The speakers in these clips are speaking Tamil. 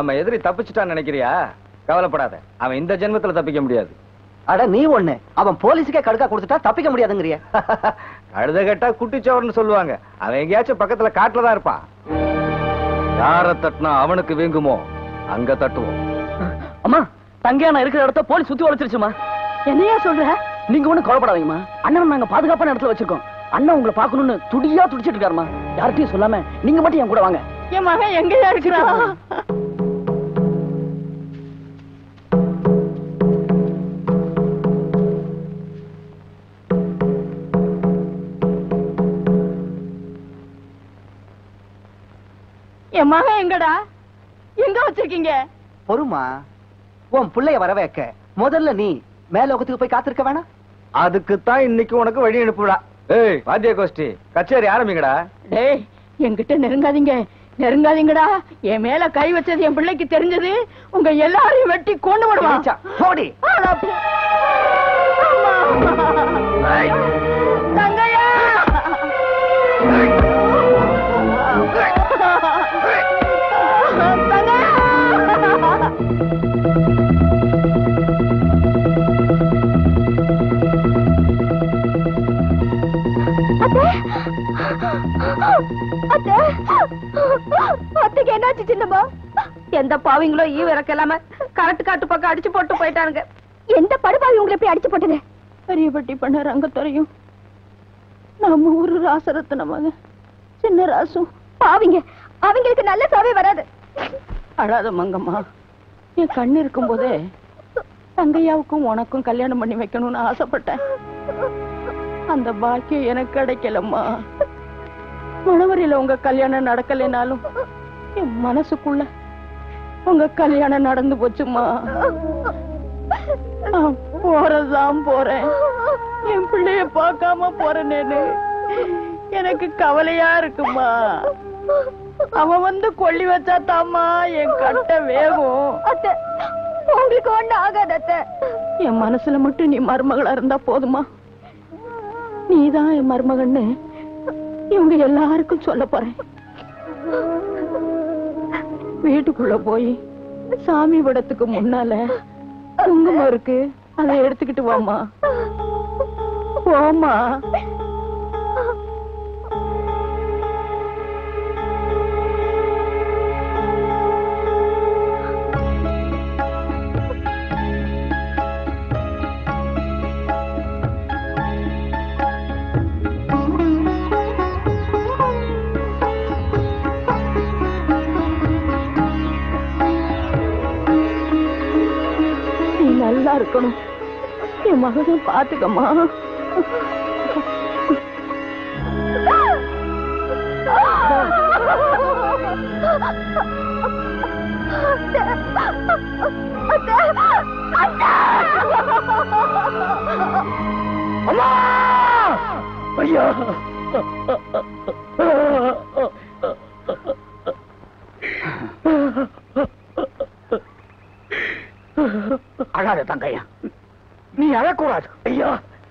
நம்ம எதிரி தப்பிச்சுட்டான்னு நினைக்கிறியா கவலைப்படாத அவன் இந்த ஜென்மத்துல தப்பிக்க முடியாது அட நீ ஒண்ணு அவன் போலீஸுக்கே கடுக்கா கொடுத்துட்டா தப்பிக்க முடியாதுங்கிறிய கழுத கட்டா குட்டிச்சவர்னு சொல்லுவாங்க அவன் எங்கேயாச்சும் பக்கத்துல காட்டுல தான் இருப்பான் யார தட்டினா அவனுக்கு வீங்குமோ அங்க தட்டுவோம் அம்மா தங்கையான இருக்கிற இடத்த போலீஸ் சுத்தி வளைச்சிருச்சுமா என்னையா சொல்ற நீங்க ஒண்ணும் கவலைப்படாதீங்கம்மா அண்ணன் நாங்க பாதுகாப்பான இடத்துல வச்சிருக்கோம் அண்ணன் உங்களை பார்க்கணும்னு துடியா துடிச்சிட்டு இருக்காருமா யார்கிட்டயும் சொல்லாம நீங்க மட்டும் என் கூட வாங்க என் மகன் எங்கயா இருக்கிறான் என் மகன் எங்கடா எங்க வச்சிருக்கீங்க பொறுமா உன் பிள்ளைய வர வைக்க முதல்ல நீ மேலோகத்துக்கு போய் காத்திருக்க வேணாம் அதுக்கு தான் இன்னைக்கு உனக்கு வழி அனுப்புடா ஏய் வாத்திய கோஷ்டி கச்சேரி ஆரம்பிங்கடா டேய் என்கிட்ட நெருங்காதீங்க நெருங்காதீங்கடா என் மேல கை வச்சது என் பிள்ளைக்கு தெரிஞ்சது உங்க எல்லாரையும் வெட்டி கொண்டு விடுவான் ஈச்சா, போடி ஆளா போ. அம்மா. தங்கையா தங்கையா அத்தைக்கு என்னாச்சு சின்னம்மா எந்த பாவிங்களோ ஈ இறக்கலாம கரட்டு காட்டு பக்கம் அடிச்சு போட்டு போயிட்டானுங்க எந்த படுபாவி உங்களை போய் அடிச்சு போட்டது பெரியபட்டி பண்ண ரங்கத்துறையும் நம்ம ஊரு ராசரத்ன மகன் சின்ன ராசும் பாவிங்க அவங்களுக்கு நல்ல சாவே வராது அழாத மங்கம்மா என் கண்ணு இருக்கும் போதே தங்கையாவுக்கும் உனக்கும் கல்யாணம் பண்ணி வைக்கணும்னு ஆசைப்பட்டேன் அந்த பாக்கியம் எனக்கு கிடைக்கலம்மா மணவரையில உங்க கல்யாணம் நடக்கலைனாலும் என் மனசுக்குள்ள உங்க கல்யாணம் நடந்து போச்சுமா நான் போறதுதான் போறேன் என் பிள்ளைய பார்க்காம போறேனேன்னு எனக்கு கவலையா இருக்குமா அவன் வந்து கொல்லி வச்சா தாமா என் கட்ட வேகும் அத்தை உங்களுக்கு ஒண்ணு ஆகாது அத்தை என் மனசுல மட்டும் நீ மருமகளா இருந்தா போதுமா நீதான் என் மருமகன்னு இவங்க எல்லாருக்கும் சொல்ல போறேன் வீட்டுக்குள்ள போய் சாமி படத்துக்கு முன்னால குங்குமம் இருக்கு அதை எடுத்துக்கிட்டு வாமா போமா நீ நல்லா இருக்கணும் என் மகனை பாத்துக்கம்மா அம்மா ஐயா அழாத தங்கையா நீ அழக்கூடாது ஐயா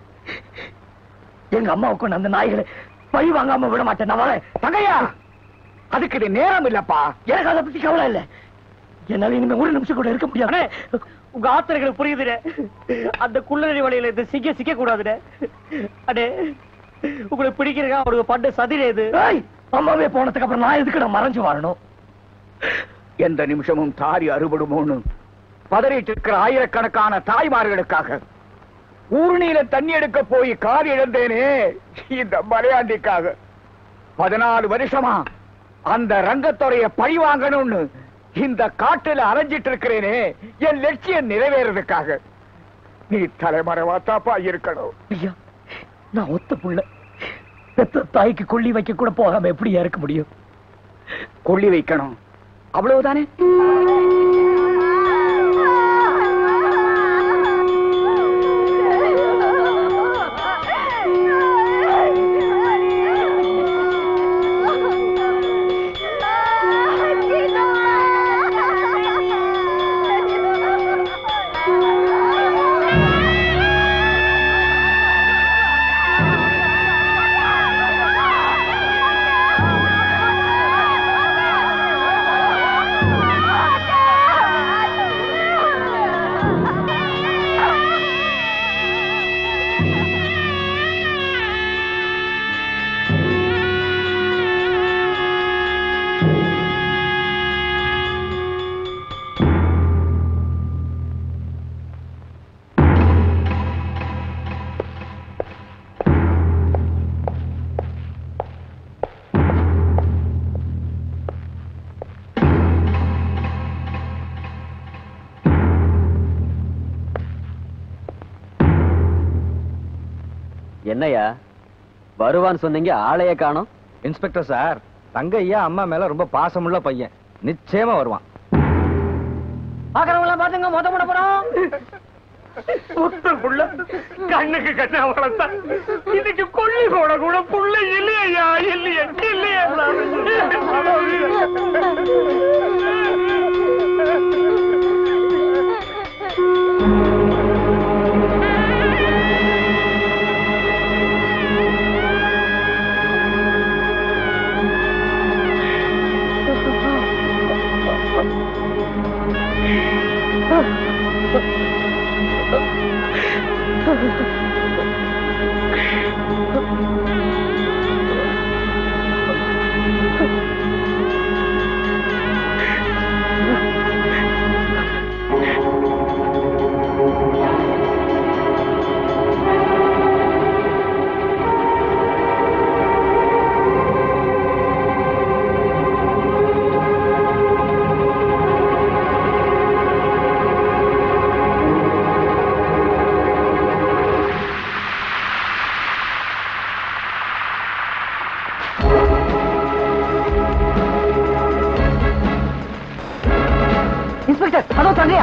எங்க அம்மாவுக்கு அந்த நாய்களை பழி வாங்காம விட மாட்டேன் நான் வரேன் தங்கையா அதுக்கு இது நேரம் இல்லப்பா எனக்கு அதை பத்தி கவலை இல்ல என்னால இனிமே ஒரு நிமிஷம் கூட இருக்க முடியாது உங்க ஆத்திரங்களுக்கு புரியுதுடே அந்த குள்ளநெறி வலையில இந்த சிக்க சிக்க கூடாதுடே அடே உங்களுக்கு பிடிக்கிறதா அவருக்கு பண்ட சதிரே இது ஏய், அம்மாவே போனதுக்கு அப்புறம் நான் எதுக்கு நான் மறைஞ்சு வாழணும் எந்த நிமிஷமும் தாரி அறுபடுமோன்னு பதறிட்டு இருக்கிற ஆயிரக்கணக்கான தாய்மார்களுக்காக ஊர்நீல தண்ணி எடுக்க போய் கார் இழந்தேனே இந்த மலையாண்டிக்காக பதினாலு வருஷமா அந்த ரங்கத்துறைய பழி வாங்கணும்னு இந்த காட்டுல அலைஞ்சிட்டு இருக்கிறேனே என் லட்சியம் நிறைவேறதுக்காக நீ தலைமறைவா தாப்பா இருக்கணும் ஐயா நான் ஒத்த புள்ள பெத்த தாய்க்கு கொள்ளி வைக்க கூட போகாம எப்படியா இருக்க முடியும் கொள்ளி வைக்கணும் அவ்வளவுதானே அத்தை என்னையா வருவான்னு சொன்னீங்க ஆளையே காணோம் இன்ஸ்பெக்டர் சார் தங்கையா அம்மா மேல ரொம்ப பாசமுள்ள பையன் நிச்சயமா வருவான் பாக்குறவங்க எல்லாம் பாத்துங்க மொத்த போட போறோம் புத்த புள்ள கண்ணுக்கு கண்ணா வளர்த்தா இன்னைக்கு கொல்லி போட கூட புள்ள இல்லையா இல்லையா இல்லையா இன்ஸ்பெக்டர் ஹலோ தங்கையா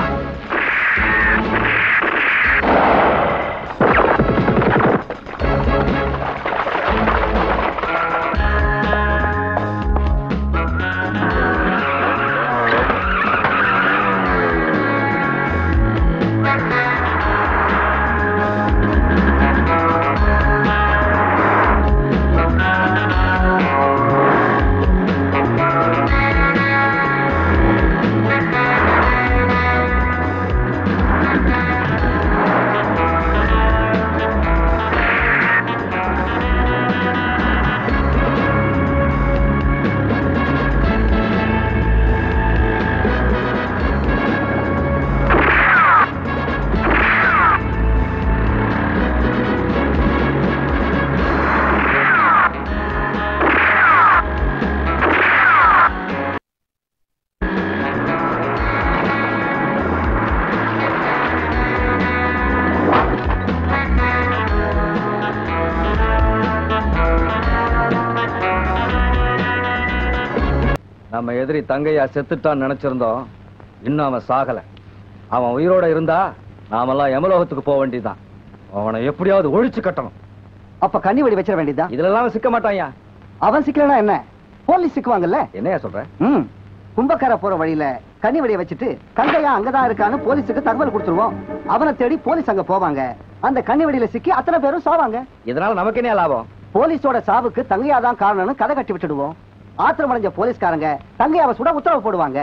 நம்ம எதிரி தங்கையா செத்துட்டான்னு நினைச்சிருந்தோம் இன்னும் அவன் சாகல அவன் உயிரோட இருந்தா நாமெல்லாம் யமலோகத்துக்கு போக வேண்டியதுதான் அவனை எப்படியாவது ஒழிச்சு கட்டணும் அப்ப கண்ணி வெடி வச்சிட வேண்டியதுதான் இதுல அவன் சிக்க மாட்டான்யா அவன் சிக்கலனா என்ன போலீஸ் சிக்குவாங்கல்ல என்னையா சொல்ற ம் கும்பக்கார போற வழியில கண்ணி வெடிய வச்சுட்டு கங்கையா அங்கதான் இருக்கான்னு போலீஸுக்கு தகவல் கொடுத்துருவோம் அவனை தேடி போலீஸ் அங்க போவாங்க அந்த கண்ணி வெடியில சிக்கி அத்தனை பேரும் சாவாங்க இதனால நமக்கு என்ன லாபம் போலீஸோட சாவுக்கு தங்கையா தான் காரணம்னு கதை கட்டி விட்டுடுவோம் ஆத்திரம் அடைஞ்ச போலீஸ்காரங்க தங்கையாவை சுட உத்தரவு போடுவாங்க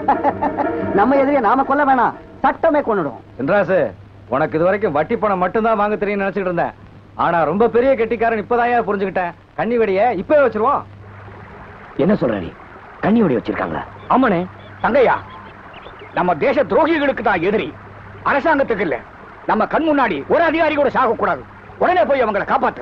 நம்ம எதிரியை நாம கொல்ல வேணாம் சட்டமே கொன்னுடும் என்றாசு உனக்கு இது வரைக்கும் வட்டி பணம் மட்டும்தான் வாங்க தெரியும் நினைச்சிட்டு இருந்தேன் ஆனா ரொம்ப பெரிய கெட்டிக்காரன் இப்பதான் புரிஞ்சுக்கிட்டேன் கண்ணி வெடிய இப்பவே வச்சிருவோம் என்ன சொல்ற நீ கண்ணி வெடி வச்சிருக்காங்களா ஆமாண்ணே தங்கையா நம்ம தேச துரோகிகளுக்கு தான் எதிரி அரசாங்கத்துக்கு இல்ல நம்ம கண் முன்னாடி ஒரு அதிகாரி கூட சாக கூடாது உடனே போய் அவங்களை காப்பாத்து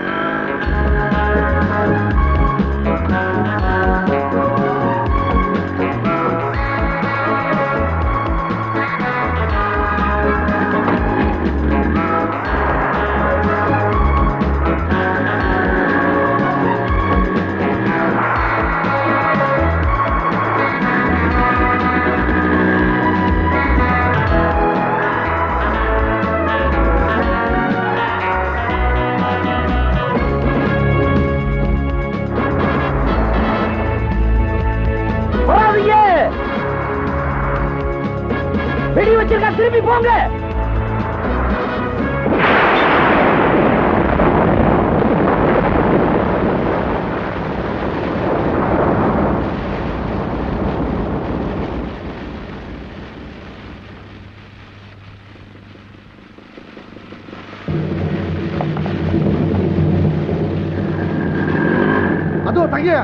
போறாதீங்க வெடி வச்சிருக்கா திருப்பி போங்க அதோ தங்கையா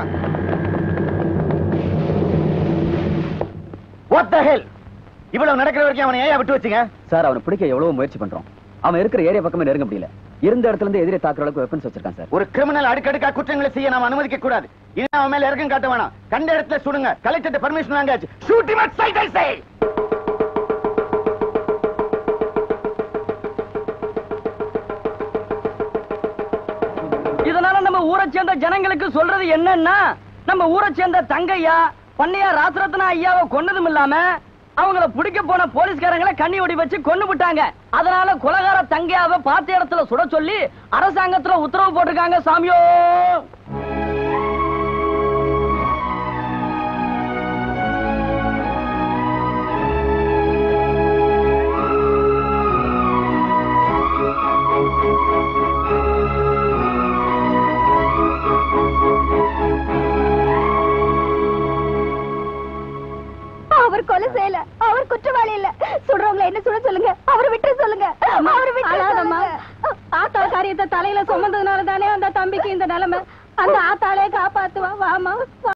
What the hell? இவ்வளவு நடக்கிற வரைக்கும் அவனை ஏன் விட்டு வச்சீங்க சார் அவனை பிடிக்க எவ்வளவு முயற்சி பண்றோம் அவன் இருக்கிற ஏரியா பக்கமே நெருங்க முடியல இருந்த இடத்துல இருந்து எதிரே தாக்குற அளவுக்கு வெப்பன்ஸ் வச்சிருக்கான் சார் ஒரு கிரிமினல் அடுக்கடுக்கா குற்றங்களை செய்ய நாம அனுமதிக்க கூடாது இனி அவன் மேல இறக்கம் காட்ட வேணாம் கண்ட இடத்துல சுடுங்க கலெக்டர் பர்மிஷன் வாங்காச்சு shoot him at sight I say ஊரை சேர்ந்த ஜனங்களுக்கு சொல்றது என்னன்னா நம்ம ஊரை சேர்ந்த தங்கையா பண்ணையா ராசரத்னா ஐயாவை கொன்னதும் இல்லாம அவங்கள பிடிக்க போன போலீஸ்காரங்களை கண்ணி ஒடி வச்சு கொன்னு விட்டாங்க அதனால கொலகார தங்கையாவை பார்த்த இடத்துல சுட சொல்லி அரசாங்கத்துல உத்தரவு போட்டிருக்காங்க சாமியோ அவர் கொலை செய்யல அவர் குற்றவாளி இல்ல சுடுறவங்கள என்ன சுட சொல்லுங்க அவரை விட்டு சொல்லுங்க அவரை விட்டு சொல்லுங்க ஆத்தா காரியத்தை தலையில சுமந்ததுனால தானே அந்த தம்பிக்கு இந்த நிலைமை அந்த ஆத்தாலே காப்பாத்துவா வாமா